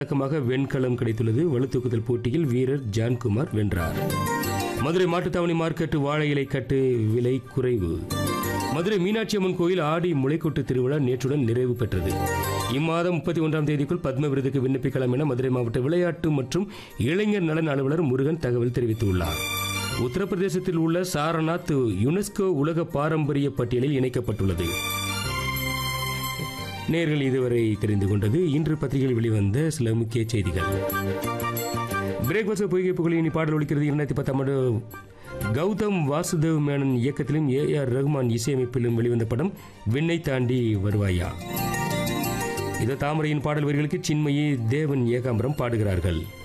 பதக்கமாக வெண்கலம் கிடைத்துள்ளது வலுத்தூக்குதல் போட்டியில் வீரர் ஜான்குமார் வென்றார் மதுரை மாட்டுத்தாவணி மார்க்கெட்டு வாழை இலை கட்டு விலை குறைவு மதுரை மீனாட்சி அம்மன் கோயில் ஆடி முளைக்கொட்டு திருவிழா நேற்றுடன் நிறைவு பெற்றது இம்மாதம் முப்பத்தி ஒன்றாம் தேதிக்குள் பத்ம விருதுக்கு விண்ணப்பிக்கலாம் என மதுரை மாவட்ட விளையாட்டு மற்றும் இளைஞர் நலன் அலுவலர் முருகன் தகவல் தெரிவித்துள்ளார் உத்தரப்பிரதேசத்தில் உள்ள சாரநாத் யுனெஸ்கோ உலக பாரம்பரிய பட்டியலில் இணைக்கப்பட்டுள்ளது நேர்கள் இதுவரை தெரிந்து கொண்டது இன்று பத்திரிகையில் வெளிவந்த சில முக்கிய செய்திகள் பிரேக்ஃபாஸ்ட் பொய்கை புகழ் இனி பாடல் ஒழிக்கிறது இரண்டாயிரத்தி பத்தாம் ஆண்டு கௌதம் வாசுதேவ் மேனன் இயக்கத்திலும் ஏ ஆர் ரகுமான் இசையமைப்பிலும் வெளிவந்த படம் விண்ணை தாண்டி வருவாயா இது தாமரையின் பாடல் வரிகளுக்கு சின்மயி தேவன் ஏகாம்பரம் பாடுகிறார்கள்